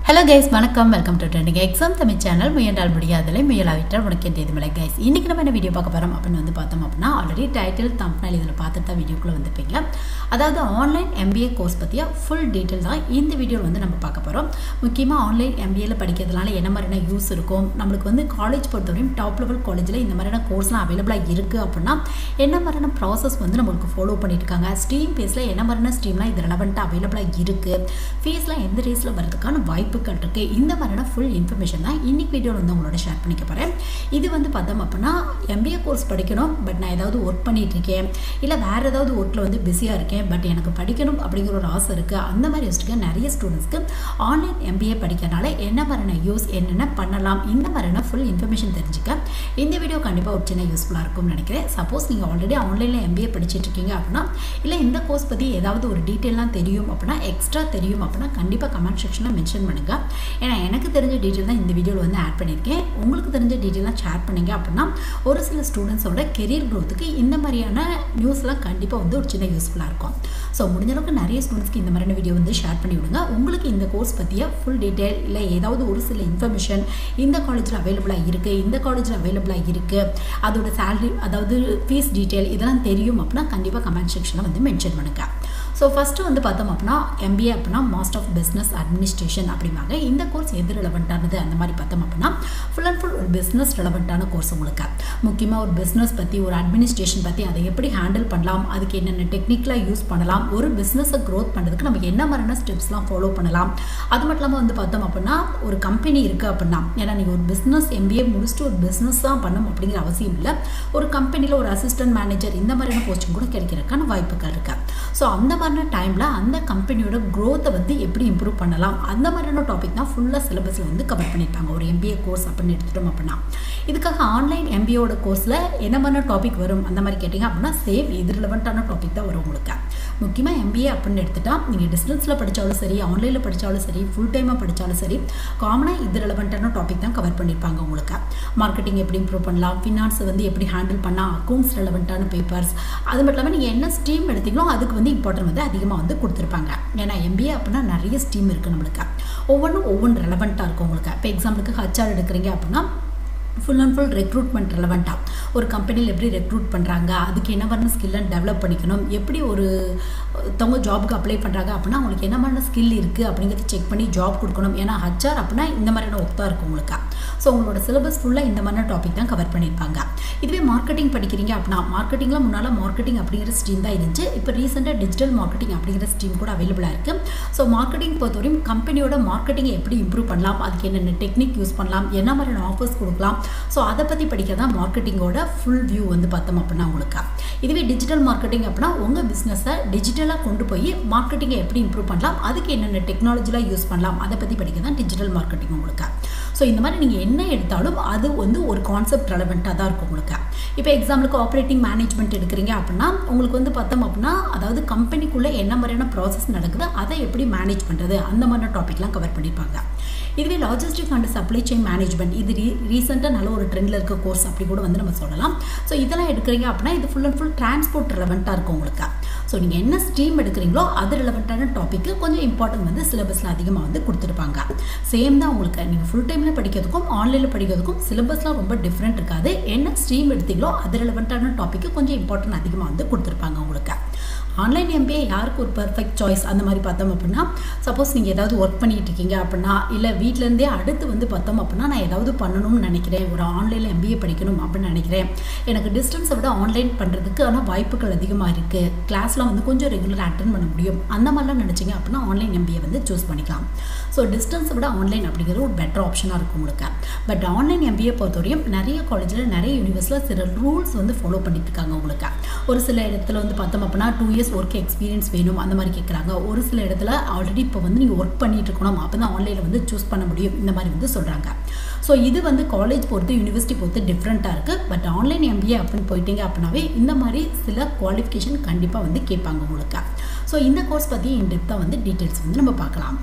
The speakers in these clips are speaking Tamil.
ஹலோ கைஸ் வணக்கம் welcome to trending exam Tamil channel முயன்றால் முடியாதலை முயலாவிட்டால் உனக்கு எந்த இதுமலை கைஸ் இன்றைக்கி நம்ம என்ன வீடியோ பார்க்க போகிறோம் அப்படின்னு வந்து பார்த்தோம் அப்படின்னா ஆல்ரெடி டைட்டில் தம்ப்னைல் இதில் பார்த்துட்டு தான் வீடியோக்குள்ளே வந்துப்பீங்க அதாவது ஆன்லைன் எம்பிஏ கோர்ஸ் பற்றிய ஃபுல் டீட்டெயில் தான் இந்த வீடியோவில் வந்து நம்ம பார்க்க போகிறோம் முக்கியமாக ஆன்லைன் எம்பிஏல படிக்கிறதுனால என்ன மாதிரியான யூஸ் இருக்கும் நம்மளுக்கு வந்து காலேஜ் பொறுத்தவரையும் டாப் லெவல் காலேஜில் இந்த மாதிரியான கோர்ஸ்லாம் அவைலபிளாக இருக்குது அப்படின்னா என்ன மாதிரியான ப்ராசஸ் வந்து நம்மளுக்கு ஃபாலோ பண்ணிட்டு இருக்காங்க ஸ்ட்ரீம் பேஸில் என்ன மாதிரியான ஸ்ட்ரீம்லாம் இது ரெலவெண்ட்டாக அவைலபிளாக இருக்குது ஃபீஸ்லாம் எந்த ரேஸில் வரதுக்கான வாய்ப்புகள் இருக்குது இந்த மாதிரியான ஃபுல் இன்ஃபர்மேஷன் தான் இன்னைக்கு வீடியோவில் வந்து உங்களோட ஷேர் பண்ணிக்க போகிறேன் இது வந்து பார்த்தோம் அப்படின்னா எம்பிஏ கோர்ஸ் படிக்கணும் பட் நான் ஏதாவது ஒர்க் பண்ணிட்டு இருக்கேன் இல்லை வேறு ஏதாவது ஒர்க்கில் வந்து பிஸியாக இருக்கேன் பட் எனக்கு படிக்கணும் அப்படிங்கிற ஒரு ஆசை இருக்குது அந்த மாதிரி யோசிச்சுக்க நிறைய ஸ்டூடெண்ட்ஸ்க்கு ஆன்லைன் எம்பிஏ படிக்கிறனால என்ன மாதிரியான யூஸ் என்னென்ன பண்ணலாம் இந்த மாதிரியான ஃபுல் இன்ஃபர்மேஷன் தெரிஞ்சுக்க இந்த வீடியோ கண்டிப்பாக ஒரு சின்ன யூஸ்ஃபுல்லாக இருக்கும்னு நினைக்கிறேன் சப்போஸ் நீங்கள் ஆல்ரெடி ஆன்லைனில் எம்பிஏ படிச்சுட்டு இருக்கீங்க அப்படின்னா இல்லை இந்த கோர்ஸ் பற்றி ஏதாவது ஒரு டீட்டெயிலாம் தெரியும் அப்படின்னா எக்ஸ்ட்ரா தெரியும் அப்படின்னா கண்டிப்பாக கமெண்ட் செக்ஷனில் மென்ஷன் பண்ணுங்கள் ஏன்னா எனக்கு தெரிஞ்ச டீட்டெயில் தான் இந்த வீடியோவில் வந்து ஆட் பண்ணியிருக்கேன் உங்களுக்கு தெரிஞ்ச டீட்டெயிலாம் ஷேர் பண்ணீங்க அப்படின்னா ஒரு சில ஸ்டூடெண்ட்ஸோட கெரியர் க்ரோத்துக்கு இந்த மாதிரியான நியூஸ்லாம் கண்டிப்பாக வந்து ஒரு சின்ன யூஸ்ஃபுல்லாக இருக்கும் ஸோ முடிஞ்ச அளவுக்கு நிறைய ஸ்டூடெண்ட்ஸ்க்கு இந்த மாதிரியான வீடியோ வந்து ஷேர் பண்ணி விடுங்க உங்களுக்கு இந்த கோர்ஸ் பற்றிய ஃபுல் டீட்டெயில் இல்லை ஏதாவது ஒரு சில இன்ஃபர்மேஷன் இந்த காலேஜில் அவைலபிளாக இருக்குது இந்த காலேஜில் அவைலபிளாக இருக்குது அதோட சேலரி அதாவது ஃபீஸ் டீட்டெயில் இதெல்லாம் தெரியும் அப்படின்னா கண்டிப்பாக கமெண்ட் செக்ஷனில் வந்து மென்ஷன் பண்ணுங்க ஸோ ஃபஸ்ட்டு வந்து பார்த்தோம் அப்படின்னா எம்பிஏ அப்படின்னா மாஸ்டர் ஆஃப் பிஸ்னஸ் அட்மினிஸ்ட்ரேஷன் அப்படிம்பாங்க இந்த கோர்ஸ் எது ரெலவெண்ட்டானது அந்த மாதிரி பார்த்தோம் அப்படின்னா ஃபுல் அண்ட் ஃபுல் ஒரு பிஸ்னஸ் ரெலவெண்ட்டான கோர்ஸ் உங்களுக்கு முக்கியமாக ஒரு பிஸ்னஸ் பற்றி ஒரு அட்மினிஸ்ட்ரேஷன் பற்றி அதை எப்படி ஹேண்டில் பண்ணலாம் அதுக்கு என்னென்ன டெக்னிக்கலாக யூஸ் பண்ணலாம் ஒரு பிஸ்னஸை க்ரோத் பண்ணுறதுக்கு நம்ம என்ன மாதிரியான ஸ்டெப்ஸ்லாம் ஃபாலோ பண்ணலாம் அது மட்டும் இல்லாமல் வந்து பார்த்தோம் அப்படின்னா ஒரு கம்பெனி இருக்குது அப்படின்னா ஏன்னா நீங்கள் ஒரு பிஸ்னஸ் எம்பிஏ முடிச்சுட்டு ஒரு பிஸ்னஸ் தான் பண்ணணும் அப்படிங்கிற அவசியம் இல்லை ஒரு கம்பெனியில் ஒரு அசிஸ்டன்ட் மேனேஜர் இந்த மாதிரியான போஸ்டிங் கூட கிடைக்கிறதுக்கான வாய்ப்புகள் இருக்குது ஸோ அந்த மாதிரியான டைமில் அந்த கம்பெனியோட க்ரோத்தை வந்து எப்படி இம்ப்ரூவ் பண்ணலாம் அந்த மாதிரியான டாபிக் தான் ஃபுல்லாக சிலபஸில் வந்து கவர் பண்ணியிருப்பாங்க ஒரு எம்பிஏ கோர்ஸ் அப்படின்னு எடுத்துட்டோம் அப்படின்னா இதுக்காக ஆன்லைன் எம்பிஏவோட கோர்ஸில் என்ன மாதிரியான டாபிக் வரும் அந்த மாதிரி கேட்டிங்க அப்படின்னா சேம் இது ரிலவெண்ட்டான டாபிக் தான் வரும் உங்களுக்கு முக்கியமாக எம்பிஏ அப்படின்னு எடுத்துட்டா நீங்கள் டிஸ்டன்ஸில் படித்தாலும் சரி ஆன்லைனில் படித்தாலும் சரி ஃபுல் டைமாக படித்தாலும் சரி காமனாக இது ரெலவெண்ட்டான டாபிக் தான் கவர் பண்ணியிருப்பாங்க உங்களுக்கு மார்க்கெட்டிங் எப்படி இம்ப்ரூவ் பண்ணலாம் ஃபினான்ஸை வந்து எப்படி ஹேண்டில் பண்ணால் அக்கௌண்ட்ஸ் ரெலவெண்ட்டான பேப்பர்ஸ் அது மட்டும் இல்லாமல் நீங்கள் என்ன ஸ்ட்ரீம் எடுத்தீங்களோ அதுக்கு வந்து இம்பார்ட்டன்ட் வந்து அதிகமாக வந்து கொடுத்துருப்பாங்க ஏன்னா எம்பிஏ அப்படின்னா நிறைய ஸ்ட்ரீம் இருக்குது நம்மளுக்கு ஒவ்வொன்றும் ஒவ்வொன்று ரெலவெண்ட்டாக இருக்கும் உங்களுக்கு இப்போ எக்ஸாம்பிளுக்கு ஹச்ஆர் எடுக்கிறீங்க அப்படின்னா ஃபுல் அண்ட் ஃபுல் ரெக்ரூட்மெண்ட் ரெலவெண்ட்டாக ஒரு கம்பெனியில் எப்படி ரெக்ரூட் பண்ணுறாங்க அதுக்கு என்ன மாதிரி ஸ்கில்லை டெவலப் பண்ணிக்கணும் எப்படி ஒரு ஒருத்தவங்க ஜாபுக்கு அப்ளை பண்ணுறாங்க அப்படின்னா அவங்களுக்கு என்ன மாதிரியான ஸ்கில் இருக்குது அப்படிங்கிறத செக் பண்ணி ஜாப் கொடுக்கணும் ஏன்னா ஹச்ஆர் அப்படின்னா இந்த மாதிரியான ஒர்க் தான் இருக்கும் உங்களுக்கு ஸோ உங்களோட சிலபஸ் ஃபுல்லாக இந்த மாதிரியான டாபிக் தான் கவர் பண்ணியிருப்பாங்க இதுவே மார்க்கெட்டிங் படிக்கிறீங்க அப்படின்னா மார்க்கெட்டிங்கில் முன்னால் மார்க்கெட்டிங் அப்படிங்கிற ஸ்ட்ரீம் தான் இருந்துச்சு இப்போ ரீசெண்டாக டிஜிட்டல் மார்க்கெட்டிங் அப்படிங்கிற ஸ்ட்ரீம் கூட அவைலபிளாக இருக்குது ஸோ மார்க்கெட்டிங் பொறுத்தவரையும் கம்பெனியோட மார்க்கெட்டிங்கை எப்படி இம்ப்ரூவ் பண்ணலாம் அதுக்கு என்னென்ன டெக்னிக் யூஸ் பண்ணலாம் என்ன மாதிரியான ஆஃபர்ஸ் கொடுக்கலாம் ஸோ அதை பற்றி படிக்க தான் மார்க்கெட்டிங்கோட ஃபுல் வியூ வந்து பார்த்தோம் அப்படின்னா உங்களுக்கு இதுவே டிஜிட்டல் மார்க்கெட்டிங் அப்படின்னா உங்கள் பிஸ்னஸை டிஜிட்டலாக கொண்டு போய் மார்க்கெட்டிங்கை எப்படி இம்ப்ரூவ் பண்ணலாம் அதுக்கு என்னென்ன டெக்னாலஜிலாம் யூஸ் பண்ணலாம் அதை பற்றி படிக்க தான் டிஜிட்டல் மார்க்கெட்டிங் உங்களுக்கு ஸோ இந்த மாதிரி நீங்கள் என்ன எடுத்தாலும் அது வந்து ஒரு கான்செப்ட் ரெலவெண்ட்டாக தான் இருக்கும் உங்களுக்கு இப்போ எக்ஸாம்பிளுக்கு ஆப்ரேட்டிங் மேனேஜ்மெண்ட் எடுக்கிறீங்க அப்படின்னா உங்களுக்கு வந்து பார்த்தோம் அப்படின்னா அதாவது கம்பெனிக்குள்ளே என்ன மாதிரியான ப்ராசஸ் நடக்குது அதை எப்படி மேனேஜ் பண்ணுறது அந்த மாதிரியான டாபிக்லாம் கவர் பண்ணியிருப்பாங்க இதுவே logistic and supply chain management இது ரீ ரீசெண்டாக நல்ல ஒரு ட்ரெண்டில் இருக்க கோர்ஸ் அப்படி கூட வந்து நம்ம சொல்லலாம் ஸோ இதெல்லாம் எடுக்கிறீங்க அப்படின்னா இது ஃபுல் அண்ட் ஃபுல் டிரான்ஸ்போர்ட் ரெலவெண்ட்டாக இருக்கும் உங்களுக்கு ஸோ நீங்கள் என்ன ஸ்ட்ரீம் எடுக்கிறீங்களோ அது ரிலவெண்ட்டான டாப்பிக்கு கொஞ்சம் இம்பார்ட்டன்ட் வந்து சிலபஸில் அதிகமாக வந்து கொடுத்துருப்பாங்க சேம் தான் உங்களுக்கு நீங்கள் ஃபுல் டைமில் படிக்கிறதுக்கும் ஆன்லைனில் படிக்கிறதுக்கும் சிலபஸ்லாம் ரொம்ப டிஃப்ரெண்ட் இருக்காது என்ன ஸ்ட்ரீம் எடுத்தீங்களோ அது ரிலவெண்ட்டான டாப்பிக்கு கொஞ்சம் இம்பார்ட்டன்ட் அதிகமாக வந்து கொடுத்துருப்பாங்க உங்களுக்கு ஆன்லைன் எம்பிஏ யாருக்கு ஒரு பர்ஃபெக்ட் சாய்ஸ் அந்த மாதிரி பார்த்தோம் அப்படின்னா சப்போஸ் நீங்கள் ஏதாவது ஒர்க் பண்ணிகிட்டு இருக்கீங்க அப்படின்னா இல்லை வீட்டிலேருந்தே அடுத்து வந்து பார்த்தோம் அப்படின்னா நான் ஏதாவது பண்ணணும்னு நினைக்கிறேன் ஒரு ஆன்லைனில் எம்பிஏ படிக்கணும் அப்படின்னு நினைக்கிறேன் எனக்கு டிஸ்டன்ஸை விட ஆன்லைன் பண்ணுறதுக்கு ஆனால் வாய்ப்புகள் அதிகமாக இருக்குது கிளாஸ்லாம் வந்து கொஞ்சம் ரெகுலராக அட்டன் பண்ண முடியும் அந்த மாதிரிலாம் நினச்சிங்க அப்படின்னா ஆன்லைன் எம்பிஏ வந்து சூஸ் பண்ணிக்கலாம் ஸோ டிஸ்டன்ஸை விட ஆன்லைன் அப்படிங்கிறது ஒரு பெட்டர் ஆப்ஷனாக இருக்கும் உங்களுக்கு பட் ஆன்லைன் எம்பிஏ பொறுத்தவரையும் நிறைய காலேஜில் நிறைய யூனிவர்ஸில் சில ரூல்ஸ் வந்து ஃபாலோ பண்ணிட்டு இருக்காங்க உங்களுக்கு ஒரு சில இடத்துல வந்து பார்த்தோம் அப்படின்னா டூ இயர்ஸ் ஒர்க் எக்ஸ்பீரியன்ஸ் வேணும் அந்த மாதிரி கேட்குறாங்க ஒரு சில இடத்துல ஆல்ரெடி இப்போ வந்து நீங்கள் ஒர்க் பண்ணிட்டு இருக்கணும் அப்போ தான் ஆன்லைனில் வந்து சூஸ் பண்ண முடியும் இந்த மாதிரி வந்து சொல்கிறாங்க ஸோ இது வந்து காலேஜ் பொறுத்து யூனிவர்சிட்டி பொறுத்து டிஃப்ரெண்ட்டாக இருக்குது பட் ஆன்லைன் எம்பிஏ அப்படின்னு போயிட்டீங்க அப்படின்னாவே இந்த மாதிரி சில குவாலிஃபிகேஷன் கண்டிப்பாக வந்து கேட்பாங்க உங்களுக்கு ஸோ இந்த கோர்ஸ் பற்றி இன் டெப்த்தாக வந்து டீட்டெயில்ஸ் வந்து நம்ம பார்க்கலாம்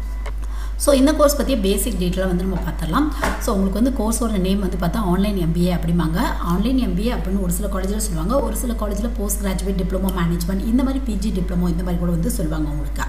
ஸோ இந்த கோர்ஸ் பற்றிய பேசிக் டீட்டெயிலாக வந்து நம்ம பார்த்துடலாம் ஸோ உங்களுக்கு வந்து கோர்ஸோட நேம் வந்து பார்த்தா ஆன்லைன் எம்பிஏ அப்படிம்பாங்க ஆன்லைன் எம்பிஏ அப்படின்னு ஒரு சில காலேஜில் சொல்லுவாங்க ஒரு சில காலேஜில் போஸ்ட் கிராஜுவேட் டிப்ளமோ மேனேஜ்மெண்ட் இந்த மாதிரி பிஜி டிப்ளமோ இந்த மாதிரி கூட வந்து சொல்லுவாங்க உங்களுக்கு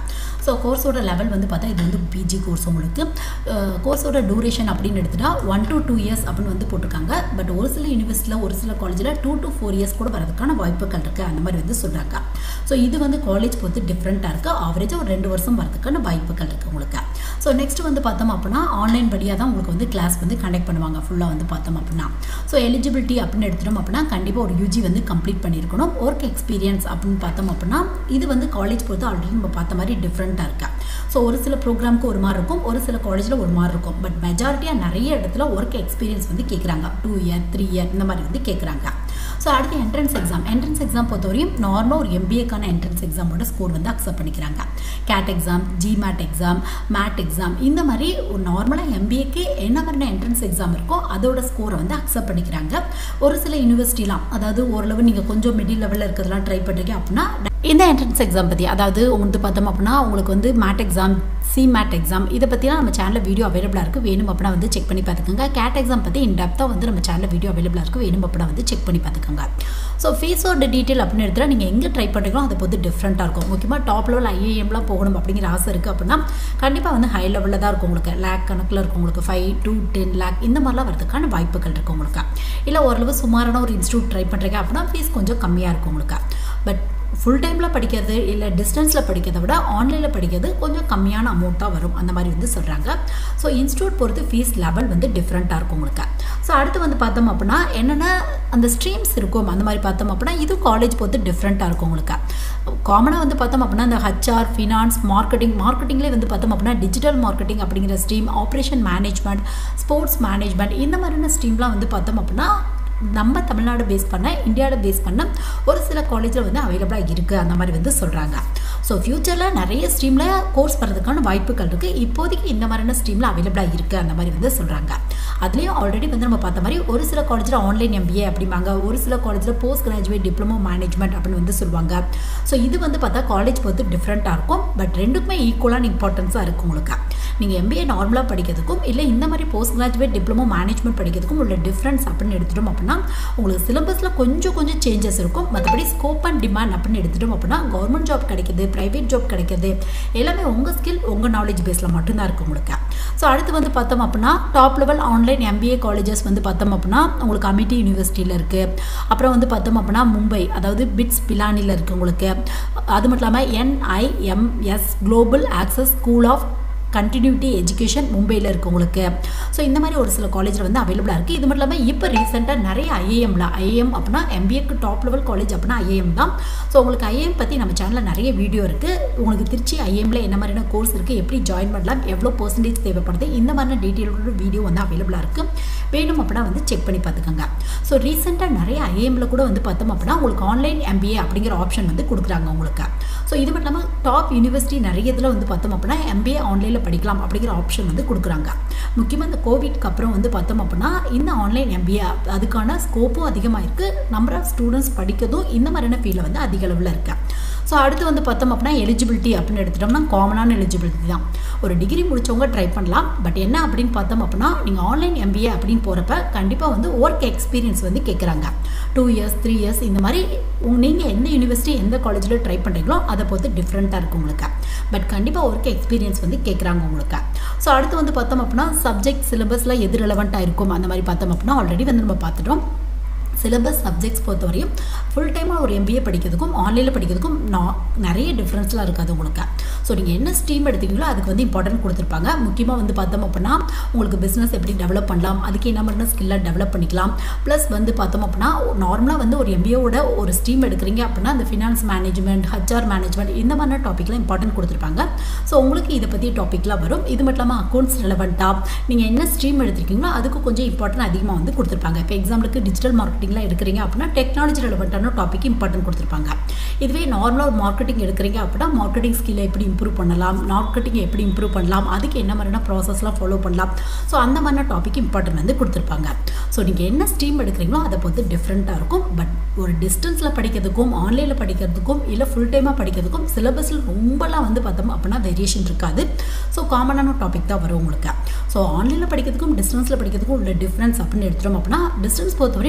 ஸோ கோர்ஸோட லெவல் வந்து பார்த்தா இது வந்து பிஜி கோர்ஸ் உங்களுக்கு கோர்ஸோட டூரேஷன் அப்படின்னு எடுத்துட்டா ஒன் டு டூ இயர்ஸ் அப்படின்னு வந்து போட்டிருக்காங்க பட் ஒரு சில யூனிவர்சிட்டியில் ஒரு சில காலேஜில் டூ டு ஃபோர் இயர்ஸ் கூட வரதுக்கான வாய்ப்புகள் இருக்குது அந்த மாதிரி வந்து சொல்கிறாங்க ஸோ இது வந்து காலேஜ் பொறுத்து டிஃப்ரெண்ட்டாக இருக்குது ஆவரேஜாக ஒரு ரெண்டு வருஷம் வரதுக்கான வாய்ப்புகள் இருக்குது உங்களுக்கு ஸோ நெக்ஸ்ட் வந்து பார்த்தோம் அப்படின்னா ஆன்லைன் படியாக தான் உங்களுக்கு வந்து கிளாஸ் வந்து கண்டக்ட் பண்ணுவாங்க ஃபுல்லாக வந்து பார்த்தோம் அப்படின்னா ஸோ எலிஜிபிலிட்டி அப்படின்னு எடுத்துட்டோம் அப்படின்னா கண்டிப்பாக ஒரு யூஜி வந்து கம்ப்ளீட் பண்ணியிருக்கணும் ஒர்க் எக்ஸ்பீரியன்ஸ் அப்படின்னு பார்த்தோம் அப்படின்னா இது வந்து காலேஜ் பொறுத்து ஆல்ரெடி நம்ம பார்த்த மாதிரி டிஃப்ரெண்ட்டாக இருக்கா ஸோ ஒரு சில ப்ரோக்ராமுக்கு ஒரு மாதிரி இருக்கும் ஒரு சில காலேஜில் ஒரு மாதிரி இருக்கும் பட் மெஜாரிட்டியாக நிறைய இடத்துல ஒர்க் எக்ஸ்பீரியன்ஸ் வந்து கேட்குறாங்க டூ இயர் த்ரீ இயர் இந்த மாதிரி வந்து கேட்குறாங்க ஸோ அடுத்து என்ட்ரன்ஸ் எக்ஸாம் என்ட்ரன்ஸ் எக்ஸாம் பொறுத்தவரையும் நார்மலாக ஒரு எம்பிஏக்கான என்ட்ரன்ஸ் எக்ஸாமோட ஸ்கோர் வந்து அக்செப்ட் பண்ணிக்கிறாங்க CAT exam GMAT exam MAT exam இந்த மாதிரி ஒரு நார்மலாக எம்பிஏக்கு என்ன மாதிரியான என்ட்ரன்ஸ் எக்ஸாம் இருக்கோ அதோட ஸ்கோரை வந்து அக்செப்ட் பண்ணிக்கிறாங்க ஒரு சில யூனிவர்சிட்டிலாம் அதாவது ஓரளவு நீங்கள் கொஞ்சம் மிடில் லெவலில் இருக்கிறதெல்லாம் ட்ரை பண்ணுறீங்க அப்படின்னா இந்த என்ட்ரன்ஸ் எக்ஸாம் பற்றி அதாவது உங்களுக்கு பார்த்தோம் அப்படின்னா உங்களுக்கு வந்து MAT exam C MAT exam இதை பற்றிலாம் நம்ம சேனலில் வீடியோ அவைலபிளாக இருக்குது வேணும் அப்படின்னா வந்து செக் பண்ணி பார்த்துக்கோங்க கேட் எக்ஸாம் பற்றி இன் டெப்த்தாக வந்து நம்ம சேனலில் வீடியோ அவைலபிளாக இருக்குது வேணும் அப்படின்னா வந்து செக் பண்ணி பார்த்துக்கோங்க ஸோ ஃபீஸோட டீட்டெயில் அப்படின்னு எடுத்துகிட்டா நீங்கள் எங்கே ட்ரை பண்ணுறீங்களோ அதை பொறுத்து டிஃப்ரெண்ட்டாக இருக்கும் முக்கியமாக டாப் லெவல் ஐஏஎம்லாம் போகணும் அப்படிங்கிற ஆசை இருக்குது அப்படின்னா கண்டிப்பாக வந்து ஹை லெவலில் தான் இருக்கும் உங்களுக்கு லேக் கணக்கில் இருக்கும் உங்களுக்கு ஃபைவ் டூ டென் லேக் இந்த மாதிரிலாம் வரதுக்கான வாய்ப்புகள் இருக்குது உங்களுக்கு இல்லை ஓரளவு சுமாரான ஒரு இன்ஸ்டியூட் ட்ரை பண்ணுறீங்க அப்படின்னா ஃபீஸ் கொஞ்சம் கம்மியாக இருக்கும் உங்களுக்கு பட் ஃபுல் டைமில் படிக்கிறது இல்லை டிஸ்டன்ஸில் படிக்கிறத விட ஆன்லைனில் படிக்கிறது கொஞ்சம் கம்மியான அமௌண்ட்டாக வரும் அந்த மாதிரி வந்து சொல்கிறாங்க ஸோ இன்ஸ்டியூட் பொறுத்து ஃபீஸ் லெவல் வந்து டிஃப்ரெண்ட்டாக இருக்கும் உங்களுக்கு ஸோ அடுத்து வந்து பார்த்தோம் அப்படின்னா என்னென்ன அந்த ஸ்ட்ரீம்ஸ் இருக்கும் அந்த மாதிரி பார்த்தோம் அப்படின்னா இது காலேஜ் பொறுத்து டிஃப்ரெண்ட்டாக இருக்கும் உங்களுக்கு காமனாக வந்து பார்த்தோம் அப்படின்னா இந்த ஹச்ஆர் ஃபினான்ஸ் மார்க்கெட்டிங் மார்க்கெட்டிங்லேயே வந்து பார்த்தோம் அப்படின்னா டிஜிட்டல் மார்க்கெட்டிங் அப்படிங்கிற stream operation management sports management இந்த மாதிரியான ஸ்ட்ரீம்லாம் வந்து பார்த்தோம் அப்படின்னா நம்ம தமிழ்நாடு பேஸ் பண்ண இந்தியாவில் பேஸ் பண்ண ஒரு சில காலேஜில் வந்து அவைலபிளாக இருக்குது அந்த மாதிரி வந்து சொல்கிறாங்க ஸோ ஃப்யூச்சரில் நிறைய ஸ்ட்ரீமில் கோர்ஸ் பண்ணுறதுக்கான வாய்ப்புகள் இருக்குது இப்போதைக்கு இந்த மாதிரியான ஸ்ட்ரீமில் அவைலபிளாக இருக்குது அந்த மாதிரி வந்து சொல்கிறாங்க அதுலேயும் ஆல்ரெடி வந்து நம்ம பார்த்த மாதிரி ஒரு சில காலேஜில் ஆன்லைன் எம்பிஏ அப்படிம்பாங்க ஒரு சில காலேஜில் போஸ்ட் கிராஜுவேட் டிப்ளமோ மேனேஜ்மெண்ட் அப்படின்னு வந்து சொல்லுவாங்க ஸோ இது வந்து பார்த்தா காலேஜ் பொறுத்து டிஃப்ரெண்ட்டாக இருக்கும் பட் ரெண்டுக்குமே ஈக்குவலான இம்பார்ட்டன்ஸாக இருக்கும் உங்களுக்கு நீங்கள் எம்பிஏ நார்மலாக படிக்கிறதுக்கும் இல்லை இந்த மாதிரி போஸ்ட் கிராஜுவேட் டிப்ளமோ மேனேஜ்மெண்ட் படிக்கிறதுக்கும் உள்ள டிஃப்ரென்ஸ் அப்படின்னு எடுத்துட்டோம் அப்படின்னா உங்களுக்கு சிலபஸில் கொஞ்சம் கொஞ்சம் சேஞ்சஸ் இருக்கும் மற்றபடி ஸ்கோப் அண்ட் டிமாண்ட் அப்படின்னு எடுத்துட்டோம் அப்படின்னா கவர்மெண்ட் ஜாப் கிடைக்குது ப்ரைவேட் ஜாப் கிடைக்குது எல்லாமே உங்கள் ஸ்கில் உங்கள் நாலேஜ் பேஸில் மட்டும்தான் இருக்கும் உங்களுக்கு ஸோ அடுத்து வந்து பார்த்தோம் அப்படின்னா top level online MBA colleges வந்து பார்த்தோம் அப்படின்னா உங்களுக்கு அமிட்டி யூனிவர்சிட்டியில் இருக்குது அப்புறம் வந்து பார்த்தோம் அப்படின்னா மும்பை அதாவது பிட்ஸ் பிலானியில் இருக்குது உங்களுக்கு அது மட்டும் இல்லாமல் NMIMS global access school of continuity education மும்பையில் இருக்குது உங்களுக்கு ஸோ இந்த மாதிரி ஒரு சில காலேஜில் வந்து அவைலபிளாக இருக்குது இது மட்டும் இல்லாமல் இப்போ ரீசெண்டாக நிறைய ஐஏஎம்ல ஐஏஎம் அப்படின்னா எம்பிஏக்கு டாப் லெவல் காலேஜ் அப்படின்னா ஐஏஎம் தான் ஸோ உங்களுக்கு ஐஏஎம் பற்றி நம்ம சேனலில் நிறைய வீடியோ இருக்குது உங்களுக்கு திருச்சி ஐஏஎம்ல என்ன மாதிரியான கோர்ஸ் இருக்குது எப்படி ஜாயின் பண்ணலாம் எவ்வளோ பர்சன்டேஜ் தேவைப்படுது இந்த மாதிரியான டீட்டெயிலோட வீடியோ வந்து அவைலபிளாக இருக்குது வேணும் அப்படின்னா வந்து செக் பண்ணி பார்த்துக்கோங்க ஸோ ரீசெண்டாக நிறைய ஐஏஎம்ல கூட வந்து பார்த்தோம் அப்படின்னா உங்களுக்கு ஆன்லைன் எம்பிஏ அப்படிங்கிற ஆப்ஷன் வந்து கொடுக்குறாங்க உங்களுக்கு ஸோ இது மட்டும் இல்லாமல் டாப் யூனிவர்சிட்டி நிறைய இதில் வந்து பார்த்தோம் அப்படின்னா எம்பிஏ ஆன்லைனில் படிக்கலாம் அப்படிங்கிற ஆப்ஷன் வந்து கொடுக்குறாங்க முக்கியமாக இந்த கோவிட்க்கு அப்புறம் வந்து பார்த்தோம் அப்படின்னா இந்த ஆன்லைன் எம்பிஏ அதுக்கான ஸ்கோப்பும் அதிகமாக இருக்குது நம்பர் ஆஃப் ஸ்டூடெண்ட்ஸ் படிக்கிறதும் இந்த மாதிரியான ஃபீல்டில் வந்து அதிக அளவில் இருக்குது ஸோ அடுத்து வந்து பார்த்தோம் அப்படின்னா எலிஜிபிலிட்டி அப்படின்னு எடுத்துட்டோம்னா காமனான எலிஜிபிலிட்டி தான் ஒரு டிகிரி முடிச்சவங்க ட்ரை பண்ணலாம் பட் என்ன அப்படின்னு பார்த்தோம் அப்படின்னா நீங்கள் ஆன்லைன் எம்பிஏ அப்படின்னு போகிறப்ப கண்டிப்பாக வந்து ஒர்க் எக்ஸ்பீரியன்ஸ் வந்து கேட்குறாங்க டூ இயர்ஸ் த்ரீ இயர்ஸ் இந்த மாதிரி நீங்கள் எந்த யூனிவர்சிட்டி எந்த காலேஜில் ட்ரை பண்ணுறீங்களோ அதை பொறுத்து டிஃப்ரெண்ட்டாக இருக்கும் உங்களுக்கு பட் கண்டிப்பாக ஒர்க் எக்ஸ்பீரியன்ஸ் வந்து கேட்குறாங்க உங்களுக்கு ஸோ அடுத்து வந்து பார்த்தோம் அப்படின்னா சப்ஜெக்ட் சிலபஸில் எது ரெலவெண்ட்டாக இருக்கும் அந்த மாதிரி பார்த்தோம் அப்படின்னா ஆல்ரெடி வந்து நம்ம பார்த்துட்டோம் சிலபஸ் சப்ஜெக்ட்ஸ் பொறுத்தவரையும் ஃபுல் டைமாக ஒரு எம்பிஏ படிக்கிறதுக்கும் ஆன்லைனில் படிக்கிறதுக்கும் நான் நிறைய டிஃப்ரென்ஸ்லாம் இருக்காது உங்களுக்கு ஸோ நீங்கள் என்ன ஸ்ட்ரீம் எடுத்தீங்களோ அதுக்கு வந்து இம்பார்ட்டன்ட் கொடுத்துருப்பாங்க முக்கியமாக வந்து பார்த்தோம் அப்படின்னா உங்களுக்கு பிஸ்னஸ் எப்படி டெவலப் பண்ணலாம் அதுக்கு என்ன மாதிரியான ஸ்கில்லாக டெவலப் பண்ணிக்கலாம் ப்ளஸ் வந்து பார்த்தோம் அப்படின்னா நார்மலாக வந்து ஒரு எம்பிஏவோட ஒரு ஸ்ட்ரீம் எடுக்கிறீங்க அப்படின்னா அந்த ஃபினான்ஸ் மேனேஜ்மெண்ட் ஹச்ஆர் மேனேஜ்மெண்ட் இந்த மாதிரியான டாப்பிக்லாம் இம்பார்ட்டன்ட் கொடுத்துருப்பாங்க ஸோ உங்களுக்கு இதை பற்றி டாப்பிக்லாம் வரும் இது மட்டும் இல்லாமல் அக்கௌண்ட்ஸ் ரெலவெண்ட்டாக நீங்கள் என்ன ஸ்ட்ரீம் எடுத்திருக்கீங்களோ அதுக்கு கொஞ்சம் இம்பார்ட்டன்ட் அதிகமாக வந்து கொடுத்துருப்பாங்க இப்போ எக்ஸாம்பிளுக்கு டிஜிட்டல் மார்க்கெட்டிங்லாம் எடுக்கிறீங்க அப்படின்னா டெக்னாலஜி ரெலவெண்ட்டான டாபிக் இம்பார்ட்டன்ட் கொடுத்துருப்பாங்க இதுவே நார்மலாக ஒரு மார்க்கெட்டிங் எடுக்கிறீங்க அப்படின்னா மார்க்கெட்டிங் ஸ்கில்லை எப்படி இம்ப்ரூவ் பண்ணலாம் மார்க்கெட்டிங் எப்படி இம்ப்ரூவ் பண்ணலாம் அதுக்கு என்ன மாதிரியான ப்ராசஸ்லாம் ஃபாலோ பண்ணலாம் ஸோ அந்த மாதிரியான டாபிக் இம்பார்ட்டன்ட் வந்து கொடுத்துருப்பாங்க ஸோ நீங்கள் என்ன ஸ்ட்ரீம் எடுக்கிறீங்களோ அதை பொறுத்து டிஃப்ரெண்ட்டாக இருக்கும் பட் ஒரு டிஸ்டன்ஸில் படிக்கிறதுக்கும் ஆன்லைனில் படிக்கிறதுக்கும் இல்லை ஃபுல் டைமாக படிக்கிறதுக்கும் சிலபஸில் ரொம்பலாம் வந்து பார்த்தோம் அப்படின்னா வேரியேஷன் இருக்காது ஸோ காமனான டாபிக் தான் வரும் உங்களுக்கு ஸோ ஆன்லைனில் படிக்கிறதுக்கும் டிஸ்டன்ஸில் படிக்கிறதுக்கும் உள்ள டிஃப்ரென்ஸ் அப்படின்னு எடுத்துட்டோம் அப்படின்னா டிஸ்டன்ஸ் பொறுத்தவரையும் நீங்களாக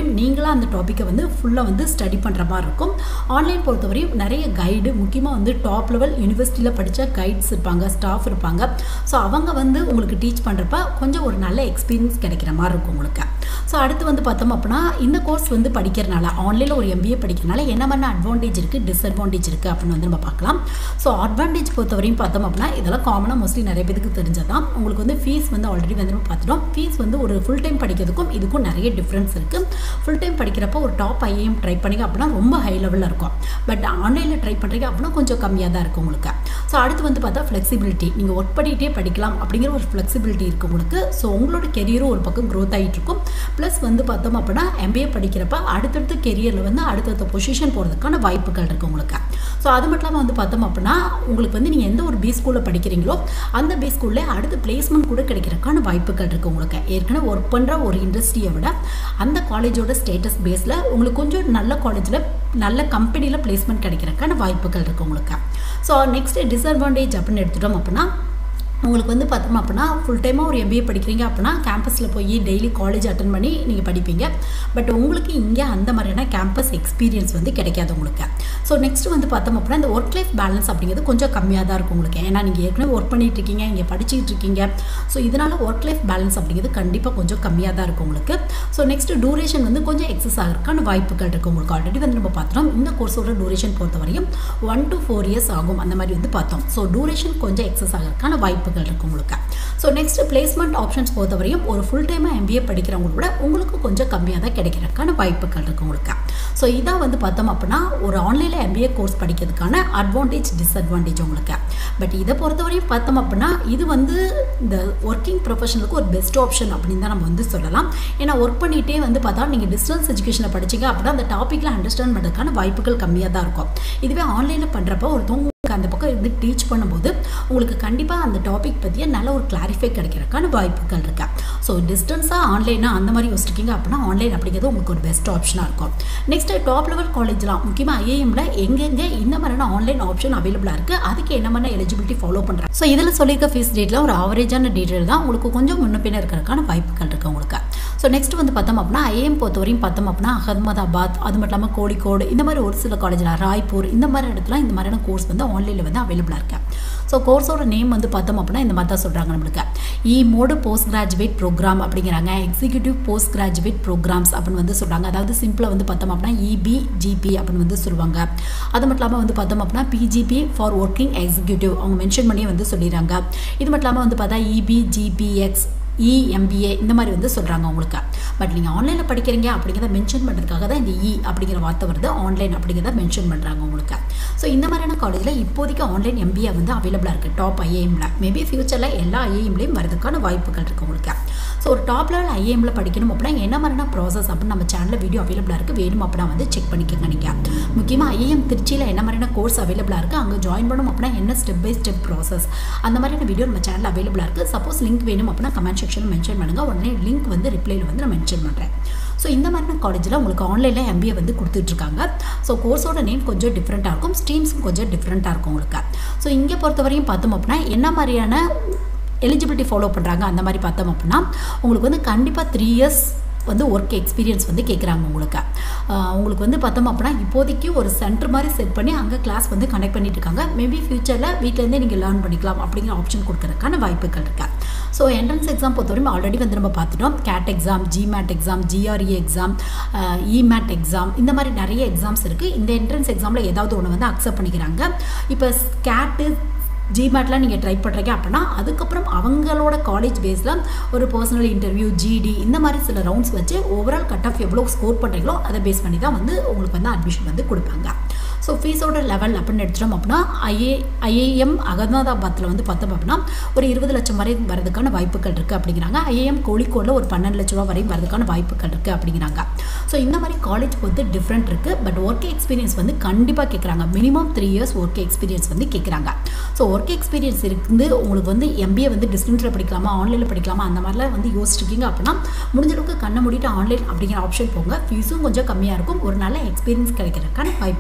ப்ராக்டிக்கலாக அந்த டாப்பிக்கை வந்து ஃபுல்லாக வந்து ஸ்டடி பண்ணுற மாதிரி இருக்கும் ஆன்லைன் பொறுத்தவரையும் நிறைய கைடு முக்கியமாக வந்து டாப் லெவல் யூனிவர்சிட்டியில் படித்த கைட்ஸ் இருப்பாங்க ஸ்டாஃப் இருப்பாங்க ஸோ அவங்க வந்து உங்களுக்கு டீச் பண்ணுறப்ப கொஞ்சம் ஒரு நல்ல எக்ஸ்பீரியன்ஸ் கிடைக்கிற மாதிரி இருக்கும் உங்களுக்கு ஸோ அடுத்து வந்து பார்த்தோம் அப்படின்னா இந்த கோர்ஸ் வந்து படிக்கிறனால ஆன்லைனில் ஒரு எம்பிஏ படிக்கிறனால என்ன மாதிரி அட்வான்டேஜ் இருக்குது டிஸ்அட்வான்டேஜ் இருக்குது அப்படின்னு வந்து நம்ம பார்க்கலாம் ஸோ அட்வான்டேஜ் பொறுத்தவரையும் பார்த்தோம் அப்படின்னா இதெல்லாம் காமனாக மோஸ்ட்லி நிறைய பேருக்கு தெரிஞ்சதான் உங்களுக்கு வந்து ஃபீஸ் வந்து ஆல்ரெடி வந்து நம்ம பார்த்துட்டோம் ஃபீஸ் வந்து ஒரு ஃபுல் டைம் படிக்கிறதுக்கும் இதுக்கும் நிறைய டிஃப்ரென்ஸ் இருக்குது ஃபுல் டைம் படிக்கிறப்போ ஒரு டாப் ஐஏஎம் ட்ரை பண்ணிங்க அப்படின்னா ரொம்ப ஹை லெவலில் இருக்கும் பட் ஆன்லைனில் ட்ரை பண்ணுறீங்க அப்படின்னா கொஞ்சம் கம்மியாக தான் இருக்கும் உங்களுக்கு ஸோ அடுத்து வந்து பார்த்தா ஃப்ளெக்சிபிலிட்டி நீங்கள் ஒர்க் பண்ணிகிட்டே படிக்கலாம் அப்படிங்கிற ஒரு ஃப்ளெக்சிபிலிட்டி இருக்குது உங்களுக்கு ஸோ உங்களோட கெரியரும் ஒரு பக்கம் க்ரோத் ஆகிட்டு இருக்கும் ப்ளஸ் வந்து பார்த்தோம் அப்படின்னா எம்பிஏ படிக்கிறப்ப அடுத்தடுத்த கெரியரில் வந்து அடுத்தடுத்த பொசிஷன் போகிறதுக்கான வாய்ப்புகள் இருக்குது உங்களுக்கு ஸோ அது மட்டும் இல்லாமல் வந்து பார்த்தோம் அப்படின்னா உங்களுக்கு வந்து நீங்கள் எந்த ஒரு பி ஸ்கூலில் படிக்கிறீங்களோ அந்த பி ஸ்கூலில் அடுத்து பிளேஸ்மெண்ட் கூட கிடைக்கிறதுக்கான வாய்ப்புகள் இருக்குது உங்களுக்கு ஏற்கனவே ஒர்க் பண்ணுற ஒரு இண்டஸ்ட்ரியை விட அந்த காலேஜோட ஸ்டேட்டஸ் பேஸில் உங்களுக்கு கொஞ்சம் நல்ல காலேஜில் நல்ல கம்பெனியில் பிளேஸ்மெண்ட் கிடைக்கிறதுக்கான வாய்ப்புகள் இருக்குது உங்களுக்கு ஸோ நெக்ஸ்ட் டிஸ்அட்வான்டேஜ் அப்படின்னு எடுத்துட்டோம் அப்படின்னா உங்களுக்கு வந்து பார்த்தோம் அப்படின்னா ஃபுல் டைமாக ஒரு எம்பிஏ படிக்கிறீங்க அப்படின்னா கேம்பஸில் போய் டெய்லி காலேஜ் அட்டன் பண்ணி நீங்கள் படிப்பீங்க பட் உங்களுக்கு இங்கே அந்த மாதிரியான கேம்பஸ் எக்ஸ்பீரியன்ஸ் வந்து கிடைக்காது உங்களுக்கு ஸோ நெக்ஸ்ட் வந்து பார்த்தோம் அப்படின்னா இந்த ஒர்க் லைஃப் பேலன்ஸ் அப்படிங்கிறது கொஞ்சம் கம்மியாக தான் இருக்கும் உங்களுக்கு ஏன்னா நீங்கள் ஏற்கனவே ஒர்க் பண்ணிட்டு இருக்கீங்க இங்கே படிச்சுட்டு இருக்கீங்க ஸோ இதனால் ஒர்க் லைஃப் பேலன்ஸ் அப்படிங்கிறது கண்டிப்பாக கொஞ்சம் கம்மியாக தான் இருக்கும் உங்களுக்கு ஸோ நெக்ஸ்ட் டூரேஷன் வந்து கொஞ்சம் எக்ஸஸ் ஆகிறதுக்கான வாய்ப்புகள் இருக்குது உங்களுக்கு ஆல்ரெடி வந்து நம்ம பார்த்தோம் இந்த கோர்ஸோட டூரேஷன் பொறுத்தவரையும் ஒன் டு ஃபோர் இயர்ஸ் ஆகும் அந்த மாதிரி வந்து பார்த்தோம் ஸோ டூரேஷன் கொஞ்சம் எக்ஸஸ் ஆகிறதுக்கான வாய்ப்பு வாய்ப்புகள் இருக்குது உங்களுக்கு ஸோ நெக்ஸ்ட் பிளேஸ்மெண்ட் ஆப்ஷன்ஸ் பொறுத்தவரையும் ஒரு ஃபுல் டைமாக எம்பிஏ படிக்கிறவங்க கூட உங்களுக்கு கொஞ்சம் கம்மியாக தான் கிடைக்கிறதுக்கான வாய்ப்புகள் இருக்குது உங்களுக்கு ஸோ இதான் வந்து பார்த்தோம் அப்படின்னா ஒரு ஆன்லைனில் எம்பிஏ கோர்ஸ் படிக்கிறதுக்கான அட்வான்டேஜ் டிஸ்அட்வான்டேஜ் உங்களுக்கு பட் இதை பொறுத்தவரையும் பார்த்தோம் அப்படின்னா இது வந்து இந்த ஒர்க்கிங் ப்ரொஃபஷனுக்கு ஒரு பெஸ்ட் ஆப்ஷன் அப்படின்னு தான் நம்ம வந்து சொல்லலாம் ஏன்னா ஒர்க் பண்ணிகிட்டே வந்து பார்த்தா நீங்கள் டிஸ்டன்ஸ் எஜுகேஷனில் படிச்சிங்க அப்படின்னா அந்த டாப்பிக்கில் அண்டர்ஸ்டாண்ட் பண்ணுறதுக்கான வாய்ப்புகள் கம்மியாக தான் இருக்கும் இதுவே ஆன்லைனில் பண்ணுறப்போ ஒருத்தவங்க அந்த பக்கம் இருந்து டீச் பண்ணும்போது உங்களுக்கு கண்டிப்பாக அந்த டாபிக் பற்றிய நல்ல ஒரு கிளாரிஃபை கிடைக்கிறதுக்கான வாய்ப்புகள் இருக்கு ஸோ டிஸ்டன்ஸாக ஆன்லைனாக அந்த மாதிரி யோசிச்சிருக்கீங்க அப்படின்னா ஆன்லைன் அப்படிங்கிறது உங்களுக்கு ஒரு பெஸ்ட் ஆப்ஷனாக இருக்கும் நெக்ஸ்ட் டாப் லெவல் காலேஜ்லாம் முக்கியமாக ஐஏஎம்ல எங்கெங்கே இந்த மாதிரியான ஆன்லைன் ஆப்ஷன் அவைலபிளாக இருக்குது அதுக்கு என்ன மாதிரி எலிஜிபிலிட்டி ஃபாலோ பண்ணுறாங்க ஸோ இதில் சொல்லியிருக்க ஃபீஸ் டேட்டில் ஒரு ஆவரேஜான டீட்டெயில் தான் உங்களுக்கு கொஞ்சம் முன்ன பின்ன இருக்கிறதுக்கான வாய்ப்புகள் இருக்குது உங்களுக்கு ஸோ நெக்ஸ்ட் வந்து பார்த்தோம் அப்படின்னா ஐஏஎம் பொறுத்தவரையும் பார்த்தோம் அப்படின்னா அகமதாபாத் அது மட்டும் இல்லாமல் கோழிக்கோடு இந்த மாதிரி ஒரு சில காலேஜில் ராய்ப்பூர் இந்த மாதிரி இடத்துல இந்த மாதிரியான கோர்ஸ் வந்து ஆன்லைனில் வந்து அவைலபிளாக இருக்கு ஸோ கோர்ஸோட நேம் வந்து பார்த்தோம் அப்படின்னா இந்த மாதிரி தான் சொல்கிறாங்க நம்மளுக்கு e mode post graduate program அப்படிங்கிறாங்க எக்ஸிக்யூட்டிவ் போஸ்ட் கிராஜுவேட் ப்ரோக்ராம்ஸ் அப்படின்னு வந்து சொல்கிறாங்க அதாவது சிம்பிளாக வந்து பார்த்தோம் அப்படின்னா இபி ஜிபி அப்படின்னு வந்து சொல்லுவாங்க அது மட்டும் இல்லாமல் வந்து பார்த்தோம் அப்படின்னா பிஜிபி ஃபார் ஒர்க்கிங் எக்ஸிக்யூட்டிவ் அவங்க மென்ஷன் பண்ணி வந்து சொல்லிடுறாங்க இது மட்டும் இல்லாமல் வந்து பார்த்தா இபி ஜிபிஎக்ஸ் இஎம்பிஏ இந்த மாதிரி வந்து சொல்கிறாங்க உங்களுக்கு பட் நீங்கள் ஆன்லைனில் படிக்கிறீங்க அப்படிங்கிறத மென்ஷன் பண்ணுறதுக்காக தான் இந்த இ அப்படிங்கிற வார்த்தை வருது ஆன்லைன் அப்படிங்கிறத மென்ஷன் பண்ணுறாங்க உங்களுக்கு ஸோ இந்த மாதிரியான காலேஜில் இப்போதைக்கு ஆன்லைன் எம்பிஏ வந்து அவைலபிளாக இருக்குது டாப் ஐஏஎம்ல மேபி ஃபியூச்சரில் எல்லா ஐஏஎம்லேயும் வரதுக்கான வாய்ப்புகள் இருக்குது உங்களுக்கு ஸோ ஒரு டாப் லெவல் ஐஏஎம்ல படிக்கணும் அப்படின்னா என்ன மாதிரியான ப்ராசஸ் அப்படின்னு நம்ம சேனலில் வீடியோ அவைலபிளாக இருக்குது வேணும் அப்படின்னா வந்து செக் பண்ணிக்கோங்க நீங்கள் முக்கியமாக ஐஏஎம் திருச்சியில் என்ன மாதிரியான கோர்ஸ் அவைலபிளாக இருக்குது அங்கே ஜாயின் பண்ணணும் அப்படின்னா என்ன ஸ்டெப் பை ஸ்டெப் ப்ராசஸ் அந்த மாதிரியான வீடியோ நம்ம சேனலில் அவைலபிளாக இருக்குது சப்போஸ் லிங்க் வேணும் அப்படின்னா கமெண்ட் செக்ஷனில் மென்ஷன் பண்ணுங்கள் உடனே லிங்க் வந்து ரிப்ளைல வந்து நான் மென்ஷன் பண்ணுறேன் ஸோ இந்த மாதிரியான காலேஜில் உங்களுக்கு ஆன்லைனில் எம்பிஏ வந்து கொடுத்துட்ருக்காங்க ஸோ கோர்ஸோட நேம் கொஞ்சம் டிஃப்ரெண்ட்டாக இருக்கும் ஸ்ட்ரீம்ஸும் கொஞ்சம் டிஃப்ரெண்ட்டாக இருக்கும் உங்களுக்கு ஸோ இங்கே பொறுத்த வரையும் பார்த்தோம் அப்படின்னா என்ன மாதிரியான எலிஜிபிலிட்டி ஃபாலோ பண்ணுறாங்க அந்த மாதிரி பார்த்தோம் அப்படின்னா உங்களுக்கு வந்து கண்டிப்பாக த்ரீ இயர்ஸ் வந்து ஒர்க் எக்ஸ்பீரியன்ஸ் வந்து கேட்குறாங்க உங்களுக்கு உங்களுக்கு வந்து பார்த்தோம் அப்படின்னா இப்போதைக்கு ஒரு சென்டர் மாதிரி செட் பண்ணி அங்கே கிளாஸ் வந்து கனெக்ட் பண்ணிட்டு இருக்காங்க மேபி ஃபியூச்சரில் வீட்டிலேருந்தே நீங்கள் லேர்ன் பண்ணிக்கலாம் அப்படிங்கிற ஆப்ஷன் கொடுக்கறதுக்கான வாய்ப்புகள் இருக்கு ஸோ என்ட்ரன்ஸ் எக்ஸாம் பொறுத்தவரைக்கும் ஆல்ரெடி வந்து நம்ம பார்த்துட்டோம் CAT exam GMAT exam GRE exam இமேட் எக்ஸாம் இந்த மாதிரி நிறைய எக்ஸாம்ஸ் இருக்குது இந்த என்ட்ரன்ஸ் எக்ஸாமில் ஏதாவது ஒன்று வந்து அக்செப்ட் பண்ணிக்கிறாங்க இப்போ கேட்டு ஜிமேட்லாம் நீங்கள் ட்ரை பண்ணுறீங்க அப்படின்னா அதுக்கப்புறம் அவங்களோட காலேஜ் பேஸில் ஒரு பர்சனல் இன்டர்வியூ ஜிடி இந்த மாதிரி சில ரவுண்ட்ஸ் வச்சு ஓவரால் கட் ஆஃப் எவ்வளோ ஸ்கோர் பண்ணுறீங்களோ அதை பேஸ் பண்ணி தான் வந்து உங்களுக்கு வந்து அட்மிஷன் வந்து கொடுப்பாங்க ஸோ ஃபீஸோட லெவல் அப்படின்னு எடுத்துட்டோம் அப்படின்னா ஐஏ ஐஏஎம் அகமதாபாத்தில் வந்து பார்த்தோம் அப்படின்னா ஒரு இருபது லட்சம் வரை வரதுக்கான வாய்ப்புகள் இருக்குது அப்படிங்கிறாங்க ஐஏஎம் கோழிக்கோடில் ஒரு பன்னெண்டு லட்ச ரூபா வரை வரதுக்கான வாய்ப்புகள் இருக்குது அப்படிங்கிறாங்க ஸோ இந்த மாதிரி காலேஜ் வந்து டிஃப்ரெண்ட் இருக்குது பட் ஒர்க் எக்ஸ்பீரியன்ஸ் வந்து கண்டிப்பாக கேட்குறாங்க minimum three years work experience வந்து கேட்குறாங்க ஸோ ஒர்க் எக்ஸ்பீரியன்ஸ் இருந்து உங்களுக்கு வந்து எம்பிஏ வந்து டிஸ்டன்ஸில் படிக்கலாமா ஆன்லைனில் படிக்கலாமா அந்த மாதிரிலாம் வந்து யோசிச்சிருக்கீங்க அப்படின்னா முடிஞ்ச அளவுக்கு கண்ணை மூடிட்டு ஆன்லைன் அப்படிங்கிற ஆப்ஷன் போங்க ஃபீஸும் கொஞ்சம் கம்மியாக இருக்கும் ஒரு நல்ல எக்ஸ்பீரியன்ஸ் கிடைக்கிறதுக்கான வாய்ப்புகள் இருக்கும்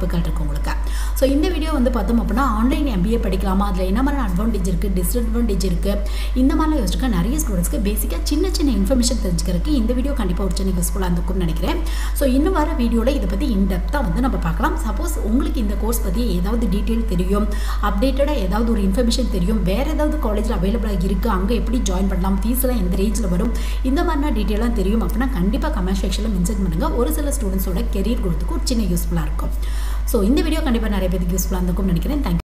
உங்களுக்கு ஸோ இந்த வீடியோ வந்து பார்த்தோம் அப்படின்னா ஆன்லைன் எம்பிஏ படிக்கலாமா அதில் என்ன மாதிரி அட்வான்டேஜ் இருக்குது டிஸ்அட்வான்டேஜ் இருக்குது இந்த மாதிரிலாம் யோசிச்சுக்க நிறைய ஸ்டூடெண்ட்ஸ்க்கு பேசிக்காக சின்ன சின்ன இன்ஃபர்மேஷன் தெரிஞ்சுக்கிறதுக்கு இந்த வீடியோ கண்டிப்பாக ஒரு சின்ன யூஸ்ஃபுல்லாக இருந்திருக்கும்னு நினைக்கிறேன் ஸோ இன்னும் வர வீடியோவில் இதை பற்றி இன்டெப்த்தாக வந்து நம்ம பார்க்கலாம் சப்போஸ் உங்களுக்கு இந்த கோர்ஸ் பற்றி ஏதாவது டீட்டெயில் தெரியும் அப்டேட்டடாக ஏதாவது ஒரு இன்ஃபர்மேஷன் தெரியும் வேறு ஏதாவது காலேஜில் அவைலபிளாக இருக்குது அங்கே எப்படி ஜாயின் பண்ணலாம் ஃபீஸ்லாம் எந்த ரேஞ்சில் வரும் இந்த மாதிரினா டீட்டெயிலாக தெரியும் அப்படின்னா கண்டிப்பாக கமெண்ட் செக்ஷனில் மென்ஷன் பண்ணுங்கள் ஒரு சில ஸ்டூடெண்ட்ஸோட கெரியர் growth-க்கு ஒரு சின்ன யூஸ்ஃபுல்லாக இருக்கும் ஸோ இந்த வீடியோ கண்டிப்பாக நிறைய பேருக்கு யூஸ்ஃபுல்லாக இருந்திருக்கும்னு நினைக்கிறேன் தேங்க்யூ